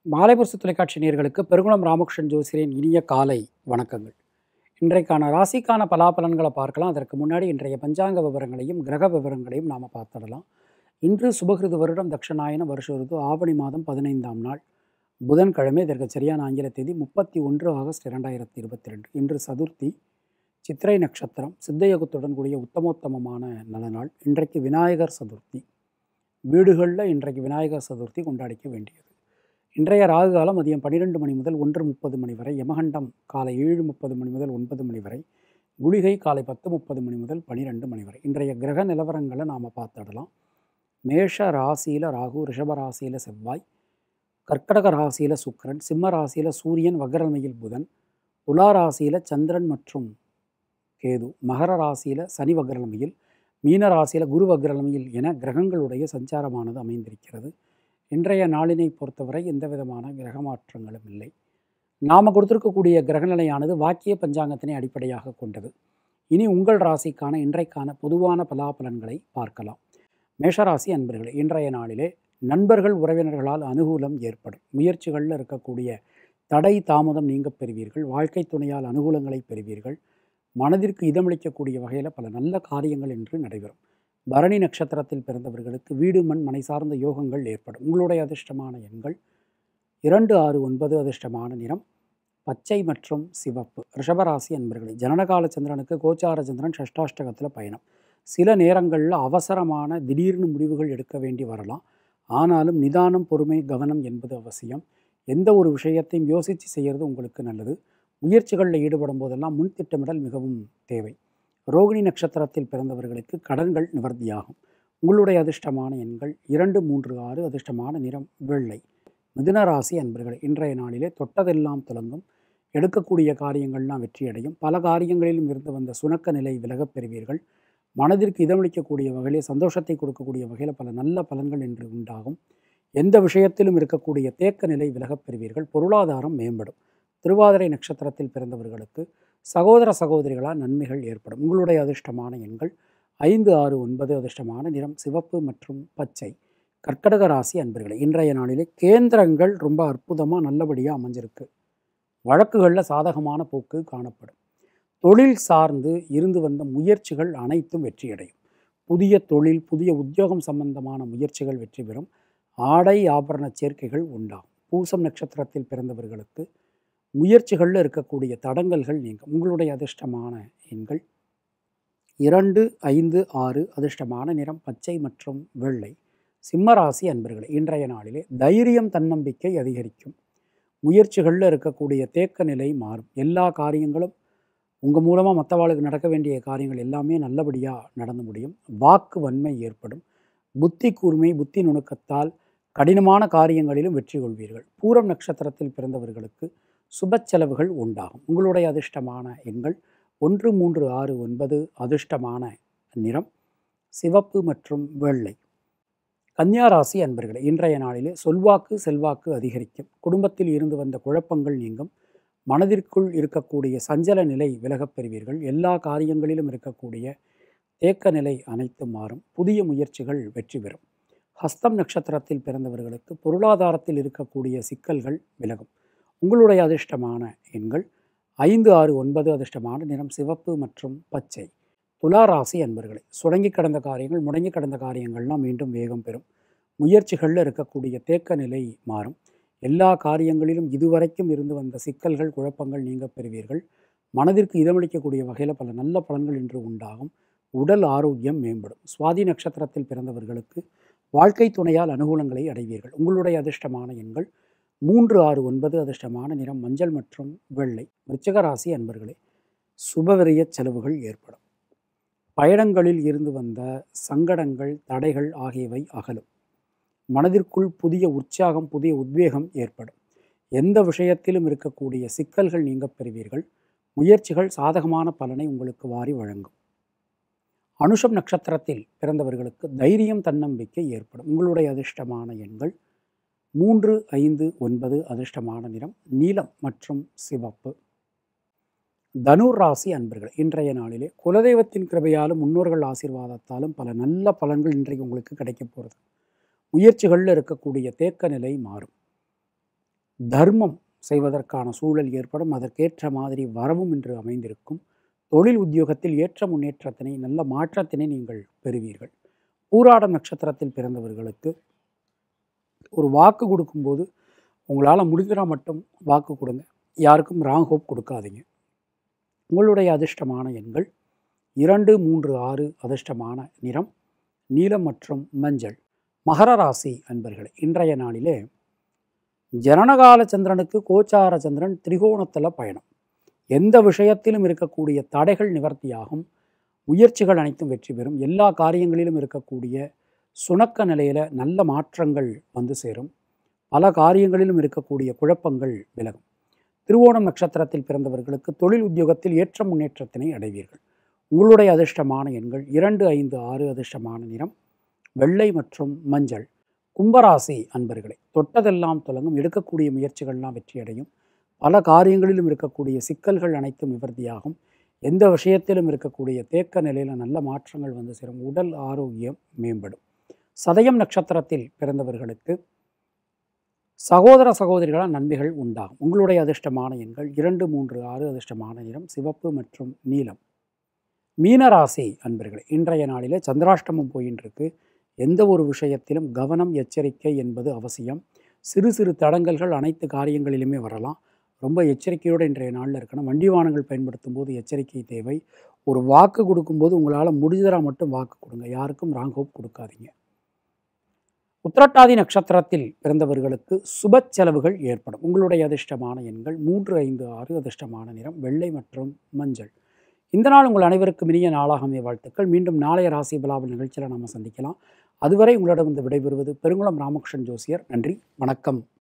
மாலைபுரசு தொலைக்காட்சி நேயர்களுக்கு பெருங்குளம் ராமகிருஷ்ணன் ஜோசியரின் இனிய காலை வணக்கங்கள் இன்றைக்கான ராசிக்கான பலாபலன்களை பார்க்கலாம் அதற்கு முன்னாடி இன்றைய பஞ்சாங்க விவரங்களையும் கிரக விவரங்களையும் நாம் பார்த்துடலாம் இன்று சுபகிருது வருடம் தட்சணாயன வருஷ ருது ஆவணி மாதம் பதினைந்தாம் நாள் புதன்கிழமை இதற்கு சரியான ஆங்கில தேதி முப்பத்தி ஒன்று ஆகஸ்ட் இரண்டாயிரத்தி இருபத்தி ரெண்டு இன்று சதுர்த்தி சித்திரை நட்சத்திரம் சித்தயோகத்துடன் கூடிய உத்தமோத்தமமான நல்ல நாள் இன்றைக்கு விநாயகர் சதுர்த்தி வீடுகளில் இன்றைக்கு விநாயகர் சதுர்த்தி கொண்டாடிக்க வேண்டியது இன்றைய ராகு காலம் மதியம் பன்னிரெண்டு மணி முதல் ஒன்று முப்பது மணி வரை யமகண்டம் காலை ஏழு முப்பது மணி முதல் ஒன்பது மணி வரை குளிகை காலை பத்து முப்பது மணி முதல் பன்னிரெண்டு மணி வரை இன்றைய கிரக நிலவரங்களை நாம் பார்த்துடலாம் மேஷ ராசியில் ராகு ரிஷப ராசியில் செவ்வாய் கர்க்கடக ராசியில் சுக்கிரன் சிம்ம ராசியில் சூரியன் வக்ரமையில் புதன் துலா ராசியில் சந்திரன் மற்றும் கேது மகர ராசியில் சனி வக்ரமையில் மீன ராசியில் குரு வக்ரமையில் என கிரகங்களுடைய சஞ்சாரமானது அமைந்திருக்கிறது இன்றைய நாளினை பொறுத்தவரை எந்த விதமான கிரக மாற்றங்களும் இல்லை நாம் கொடுத்திருக்கக்கூடிய கிரகநிலையானது வாக்கிய பஞ்சாங்கத்தினை அடிப்படையாக கொண்டது இனி உங்கள் ராசிக்கான இன்றைக்கான பொதுவான பலாபலன்களை பார்க்கலாம் மேஷராசி அன்பர்களே இன்றைய நாளிலே நண்பர்கள் உறவினர்களால் அனுகூலம் ஏற்படும் முயற்சிகளில் இருக்கக்கூடிய தடை தாமதம் நீங்க பெறுவீர்கள் வாழ்க்கை துணையால் அனுகூலங்களை பெறுவீர்கள் மனதிற்கு இதமளிக்கக்கூடிய வகையில் பல நல்ல காரியங்கள் என்று நடைபெறும் பரணி நட்சத்திரத்தில் பிறந்தவர்களுக்கு வீடு மண் மனை சார்ந்த யோகங்கள் ஏற்படும் உங்களுடைய அதிர்ஷ்டமான எண்கள் இரண்டு ஆறு ஒன்பது அதிர்ஷ்டமான நிறம் பச்சை மற்றும் சிவப்பு ரிஷபராசி அன்பர்களே ஜனனகால சந்திரனுக்கு கோச்சார சந்திரன் ஷஷ்டாஷ்டகத்தில் பயணம் சில நேரங்களில் அவசரமான திடீர்னு முடிவுகள் எடுக்க வேண்டி வரலாம் ஆனாலும் நிதானம் பொறுமை கவனம் என்பது அவசியம் எந்த ஒரு விஷயத்தையும் யோசித்து செய்கிறது உங்களுக்கு நல்லது முயற்சிகளில் ஈடுபடும் போதெல்லாம் முன் திட்டமிடல் மிகவும் தேவை ரோகிணி நட்சத்திரத்தில் பிறந்தவர்களுக்கு கடன்கள் நிவர்த்தியாகும் உங்களுடைய அதிர்ஷ்டமான எண்கள் இரண்டு மூன்று ஆறு அதிர்ஷ்டமான நிறம் வெள்ளை மிதுன ராசி அன்பர்கள் இன்றைய நாளிலே தொட்டதெல்லாம் துலங்கும் எடுக்கக்கூடிய காரியங்கள்லாம் வெற்றியடையும் பல காரியங்களிலும் இருந்து வந்த சுணக்க நிலை விலகப் பெறுவீர்கள் மனதிற்கு இதமளிக்கக்கூடிய வகையில் சந்தோஷத்தை கொடுக்கக்கூடிய வகையில் பல நல்ல பலன்கள் என்று உண்டாகும் எந்த விஷயத்திலும் இருக்கக்கூடிய தேக்க நிலை விலகப் பெறுவீர்கள் பொருளாதாரம் மேம்படும் திருவாதிரை நட்சத்திரத்தில் பிறந்தவர்களுக்கு சகோதர சகோதரிகளால் நன்மைகள் ஏற்படும் உங்களுடைய அதிர்ஷ்டமான எண்கள் ஐந்து ஆறு ஒன்பது அதிர்ஷ்டமான நிறம் சிவப்பு மற்றும் பச்சை கர்க்கடக ராசி அன்பர்களே இன்றைய நாளிலே கேந்திரங்கள் ரொம்ப அற்புதமாக நல்லபடியாக அமைஞ்சிருக்கு வழக்குகளில் சாதகமான போக்கு காணப்படும் தொழில் சார்ந்து இருந்து வந்த முயற்சிகள் அனைத்தும் வெற்றியடையும் புதிய தொழில் புதிய உத்தியோகம் சம்பந்தமான முயற்சிகள் வெற்றி பெறும் ஆடை ஆபரண சேர்க்கைகள் உண்டாகும் பூசம் நட்சத்திரத்தில் பிறந்தவர்களுக்கு முயற்சிகளில் இருக்கக்கூடிய தடங்கல்கள் நீங்கும் உங்களுடைய அதிர்ஷ்டமான எண்கள் இரண்டு ஐந்து ஆறு அதிர்ஷ்டமான நிறம் பச்சை மற்றும் வெள்ளை சிம்மராசி அன்பர்களே இன்றைய நாளிலே தைரியம் தன்னம்பிக்கை அதிகரிக்கும் முயற்சிகளில் இருக்கக்கூடிய தேக்க நிலை மாறும் எல்லா காரியங்களும் உங்கள் மூலமாக மற்றவாளுக்கு நடக்க வேண்டிய காரியங்கள் எல்லாமே நல்லபடியாக நடந்து முடியும் வாக்கு வன்மை ஏற்படும் புத்தி கூர்மை புத்தி நுணுக்கத்தால் கடினமான காரியங்களிலும் வெற்றி கொள்வீர்கள் பூரம் நட்சத்திரத்தில் பிறந்தவர்களுக்கு சுப செலவுகள் உண்டாகும் உங்களுடைய அதிர்ஷ்டமான எண்கள் ஒன்று மூன்று ஆறு ஒன்பது அதிர்ஷ்டமான நிறம் சிவப்பு மற்றும் வெள்ளை கன்னியா ராசி அன்பர்களே இன்றைய நாளிலே சொல்வாக்கு செல்வாக்கு அதிகரிக்கும் குடும்பத்தில் இருந்து வந்த குழப்பங்கள் நீங்கும் மனதிற்குள் இருக்கக்கூடிய சஞ்சல நிலை விலகப் பெறுவீர்கள் எல்லா காரியங்களிலும் இருக்கக்கூடிய தேக்க நிலை அனைத்தும் மாறும் புதிய முயற்சிகள் வெற்றி பெறும் ஹஸ்தம் நட்சத்திரத்தில் பிறந்தவர்களுக்கு பொருளாதாரத்தில் இருக்கக்கூடிய சிக்கல்கள் விலகும் உங்களுடைய அதிர்ஷ்டமான எண்கள் ஐந்து ஆறு ஒன்பது அதிர்ஷ்டமான நிறம் சிவப்பு மற்றும் பச்சை துலா ராசி அன்பர்களே சுடங்கி கடந்த காரியங்கள் முடங்கி கடந்த காரியங்கள்லாம் மீண்டும் வேகம் பெறும் முயற்சிகளில் இருக்கக்கூடிய தேக்க நிலை மாறும் எல்லா காரியங்களிலும் இதுவரைக்கும் இருந்து வந்த சிக்கல்கள் குழப்பங்கள் நீங்க பெறுவீர்கள் மனதிற்கு இதமளிக்கக்கூடிய வகையில் பல நல்ல பலன்கள் இன்று உண்டாகும் உடல் ஆரோக்கியம் மேம்படும் சுவாதி நட்சத்திரத்தில் பிறந்தவர்களுக்கு வாழ்க்கை துணையால் அனுகூலங்களை அடைவீர்கள் உங்களுடைய அதிர்ஷ்டமான எண்கள் மூன்று ஆறு ஒன்பது அதிர்ஷ்டமான நிறம் மஞ்சள் மற்றும் வெள்ளை விருச்சிக ராசி அன்பர்களே சுபவிரிய செலவுகள் ஏற்படும் பயணங்களில் இருந்து வந்த சங்கடங்கள் தடைகள் ஆகியவை அகலும் மனதிற்குள் புதிய உற்சாகம் புதிய உத்வேகம் ஏற்படும் எந்த விஷயத்திலும் இருக்கக்கூடிய சிக்கல்கள் நீங்க பெறுவீர்கள் முயற்சிகள் சாதகமான பலனை உங்களுக்கு வாரி வழங்கும் அனுஷம் நட்சத்திரத்தில் பிறந்தவர்களுக்கு தைரியம் தன்னம்பிக்கை ஏற்படும் உங்களுடைய அதிர்ஷ்டமான எண்கள் மூன்று ஐந்து ஒன்பது அதிர்ஷ்டமான நிறம் நீலம் மற்றும் சிவப்பு தனுர் ராசி அன்பர்கள் இன்றைய நாளிலே குலதெய்வத்தின் கிருபையாலும் முன்னோர்கள் ஆசீர்வாதத்தாலும் பல நல்ல பலன்கள் இன்றைக்கு உங்களுக்கு கிடைக்க போகிறது முயற்சிகளில் இருக்கக்கூடிய தேக்க நிலை மாறும் தர்மம் செய்வதற்கான சூழல் ஏற்படும் அதற்கேற்ற மாதிரி வரவும் இன்று அமைந்திருக்கும் தொழில் உத்தியோகத்தில் ஏற்ற முன்னேற்றத்தினை நல்ல மாற்றத்தினை நீங்கள் பெறுவீர்கள் பூராடம் நட்சத்திரத்தில் பிறந்தவர்களுக்கு ஒரு வாக்கு கொடுக்கும்போது உங்களால் முடிகிறா மட்டும் வாக்கு கொடுங்க யாருக்கும் ராங் ஹோப் கொடுக்காதீங்க உங்களுடைய அதிர்ஷ்டமான எண்கள் இரண்டு மூன்று ஆறு அதிர்ஷ்டமான நிறம் நீலம் மற்றும் மஞ்சள் மகர ராசி அன்பர்களே இன்றைய நாளிலே ஜனனகால சந்திரனுக்கு கோச்சார சந்திரன் திரிகோணத்தில் பயணம் எந்த விஷயத்திலும் இருக்கக்கூடிய தடைகள் நிவர்த்தியாகும் முயற்சிகள் அனைத்தும் வெற்றி பெறும் எல்லா காரியங்களிலும் இருக்கக்கூடிய சுணக்க நிலையில் நல்ல மாற்றங்கள் வந்து சேரும் பல காரியங்களிலும் இருக்கக்கூடிய குழப்பங்கள் விலகும் திருவோணம் நட்சத்திரத்தில் பிறந்தவர்களுக்கு தொழில் உத்தியோகத்தில் ஏற்ற முன்னேற்றத்தினை அடைவீர்கள் உங்களுடைய அதிர்ஷ்டமான எண்கள் இரண்டு ஐந்து ஆறு அதிர்ஷ்டமான நிறம் வெள்ளை மற்றும் மஞ்சள் கும்பராசி அன்பர்களே தொட்டதெல்லாம் தொடங்கும் எடுக்கக்கூடிய முயற்சிகள்லாம் வெற்றியடையும் பல காரியங்களிலும் இருக்கக்கூடிய சிக்கல்கள் அனைத்தும் நிவர்த்தியாகும் எந்த விஷயத்திலும் இருக்கக்கூடிய தேக்க நிலையில் நல்ல மாற்றங்கள் வந்து சேரும் உடல் ஆரோக்கியம் மேம்படும் சதயம் நட்சத்திரத்தில் பிறந்தவர்களுக்கு சகோதர சகோதரிகளால் நன்மைகள் உண்டாகும் உங்களுடைய அதிர்ஷ்டமான எண்கள் இரண்டு மூன்று ஆறு அதிர்ஷ்டமான நிறம் சிவப்பு மற்றும் நீலம் மீனராசி அன்பர்களே இன்றைய நாளிலே சந்திராஷ்டமம் போயின்னு இருக்கு எந்த ஒரு விஷயத்திலும் கவனம் எச்சரிக்கை என்பது அவசியம் சிறு சிறு தடங்கல்கள் அனைத்து காரியங்களிலுமே வரலாம் ரொம்ப எச்சரிக்கையோடு இன்றைய நாளில் இருக்கணும் வண்டி வாகனங்கள் பயன்படுத்தும் போது எச்சரிக்கை தேவை ஒரு வாக்கு கொடுக்கும்போது உங்களால் முடிஞ்சதாக மட்டும் வாக்கு கொடுங்க யாருக்கும் ராங் ஹோப் கொடுக்காதீங்க உத்திரட்டாதி நட்சத்திரத்தில் பிறந்தவர்களுக்கு சுப செலவுகள் ஏற்படும் உங்களுடைய அதிர்ஷ்டமான எண்கள் மூன்று ஐந்து ஆறு அதிர்ஷ்டமான நிறம் வெள்ளை மற்றும் மஞ்சள் இந்த நாள் உங்கள் அனைவருக்கும் இனிய நாளாக அமைய வாழ்த்துக்கள் மீண்டும் நாளைய ராசி பலாபல் நிகழ்ச்சியில் நாம் சந்திக்கலாம் அதுவரை உங்களிடம் வந்து விடைபெறுவது பெருங்குளம் ராமகிருஷ்ணன் ஜோசியர் நன்றி வணக்கம்